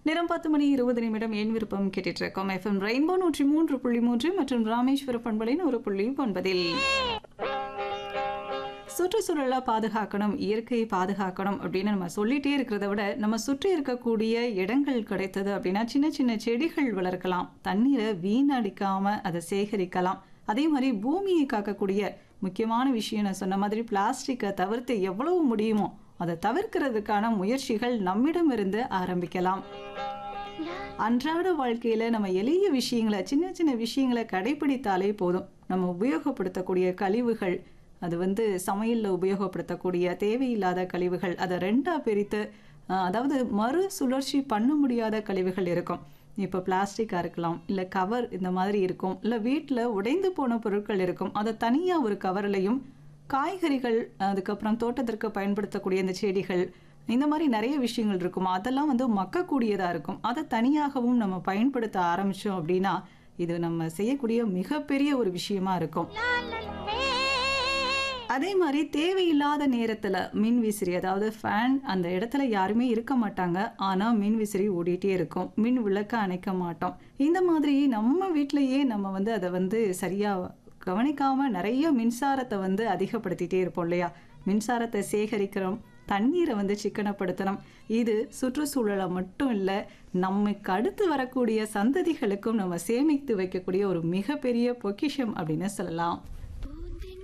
நேரம் பத்து மணி இருபது நிமிடம் என் விருப்பம் கேட்டுட்டு இருக்கோம் எஃப்எம் ரெயின்போ நூற்றி மூன்று புள்ளி மூன்று மற்றும் ராமேஸ்வர பண்பலின் ஒரு புள்ளி ஒன்பதில் சுற்றுச்சூழலை பாதுகாக்கணும் இயற்கையை பாதுகாக்கணும் அப்படின்னு நம்ம சொல்லிட்டே இருக்கிறத விட நம்ம சுற்றி இருக்கக்கூடிய இடங்கள் கிடைத்தது அப்படின்னா சின்ன சின்ன செடிகள் வளர்க்கலாம் தண்ணீரை வீணடிக்காம அதை சேகரிக்கலாம் அதே மாதிரி பூமியை காக்கக்கூடிய முக்கியமான விஷயம் நான் சொன்ன மாதிரி பிளாஸ்டிக்கை தவிர்த்து எவ்வளவு முடியுமோ அதை தவிர்க்கிறதுக்கான முயற்சிகள் நம்மிடமிருந்து ஆரம்பிக்கலாம் அன்றாட வாழ்க்கையில நம்ம எளிய விஷயங்களை சின்ன சின்ன விஷயங்களை கடைபிடித்தாலே போதும் நம்ம உபயோகப்படுத்தக்கூடிய கழிவுகள் அது வந்து சமையலில் உபயோகப்படுத்தக்கூடிய தேவையில்லாத கழிவுகள் அதை ரெண்டாக பிரித்து அஹ், அதாவது மறு சுழற்சி பண்ண முடியாத கழிவுகள் இருக்கும் இப்போ பிளாஸ்டிக்காக இருக்கலாம் இல்லை கவர் இந்த மாதிரி இருக்கும் இல்லை வீட்டில் உடைந்து போன பொருட்கள் இருக்கும் அதை தனியாக ஒரு கவர்லையும் காய்கறிகள் அதுக்கப்புறம் தோட்டத்திற்கு பயன்படுத்தக்கூடிய இந்த செடிகள் இந்த மாதிரி நிறைய விஷயங்கள் இருக்கும் அதெல்லாம் வந்து மக்கக்கூடியதாக இருக்கும் அதை தனியாகவும் நம்ம பயன்படுத்த ஆரம்பித்தோம் அப்படின்னா இது நம்ம செய்யக்கூடிய மிகப்பெரிய ஒரு விஷயமா இருக்கும் அதே மாதிரி தேவையில்லாத நேரத்தில் மின் விசிறி அதாவது ஃபேன் அந்த இடத்துல யாருமே இருக்க மாட்டாங்க ஆனால் மின் விசிறி ஓடிட்டே இருக்கும் மின் விளக்க அணைக்க மாட்டோம் இந்த மாதிரி நம்ம வீட்டிலேயே நம்ம வந்து அதை வந்து சரியாக கவனிக்காம நிறைய மின்சாரத்தை வந்து அதிகப்படுத்திட்டே இருப்போம் இல்லையா மின்சாரத்தை சேகரிக்கிறோம் தண்ணீரை வந்து சிக்கனப்படுத்தணும் இது சுற்றுச்சூழலை மட்டும் இல்லை நமக்கு அடுத்து வரக்கூடிய சந்ததிகளுக்கும் நம்ம சேமித்து வைக்கக்கூடிய ஒரு மிகப்பெரிய பொக்கிஷம் அப்படின்னு சொல்லலாம்